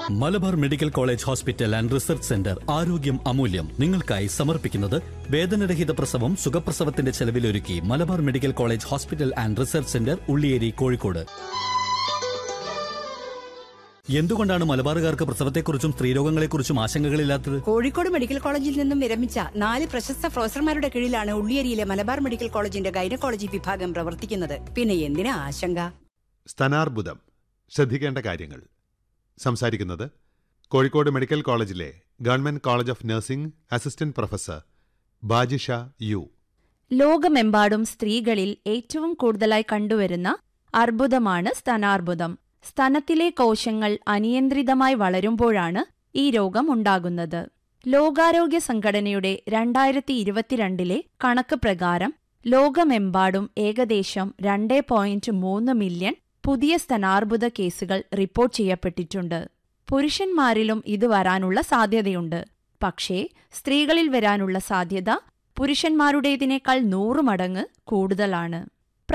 Malabar medical college hospital and research centre ആരോഗ്യം അമൂല്യം നിങ്ങൾക്കായി സമർപ്പിക്കുന്നത് വേദനരഹിത പ്രസവം സുഖപ്രസവത്തിന്റെ ചെലവിലൊരുക്കി Malabar medical college hospital and research centre Ulliyeri Kozhikode എന്തുകൊണ്ടാണ് മലബാറുകാർക്ക് പ്രസവത്തെക്കുറിച്ചും സ്ത്രീരോഗങ്ങളെക്കുറിച്ചും ആശങ്കകളില്ലാത്തത് കോഴിക്കോട് മെഡിക്കൽ കോളേജിൽ നിന്നും വിരമിച്ച നാല് പ്രശസ്ത പ്രൊഫസർമാരുടെ കീഴിലാണ് ഉള്ളിയേരിയിലെ മലബാർ മെഡിക്കൽ കോളേജിന്റെ ഗൈനക്കോളജി വിഭാഗം പ്രവർത്തിക്കുന്നത് പിന്നെ എന്തിനാ ആശങ്ക സ്തനാർബുദം ശ്രദ്ധിക്കേണ്ട കാര്യങ്ങൾ സംസാരിക്കുന്നത് കോഴിക്കോട് മെഡിക്കൽ കോളേജിലെ government college of nursing assistant professor Bajisha U ലോകമെമ്പാടും സ്ത്രീകളിൽ ഏറ്റവും കൂടുതലായി കണ്ടുവരുന്ന അർബുദമാണ് സ്തനാർബുദം സ്തനത്തിലെ കോശങ്ങൾ അനിയന്ത്രിതമായി വളരുമ്പോഴാണ് ഈ രോഗം ഉണ്ടാകുന്നത് ലോകാരോഗ്യ സംഘടനയുടെ രണ്ടായിരത്തി ഇരുപത്തിരണ്ടിലെ കണക്ക് പ്രകാരം ലോകമെമ്പാടും ഏകദേശം രണ്ട് പോയിന്റ് മൂന്ന് മില്യൺ പുതിയ സ്തനാർബുദ കേസുകൾ റിപ്പോർട്ട് ചെയ്യപ്പെട്ടിട്ടുണ്ട് പുരുഷന്മാരിലും ഇത് വരാനുള്ള സാധ്യതയുണ്ട് പക്ഷേ സ്ത്രീകളിൽ വരാനുള്ള സാധ്യത പുരുഷന്മാരുടേതിനേക്കാൾ നൂറ് മടങ്ങ് കൂടുതലാണ്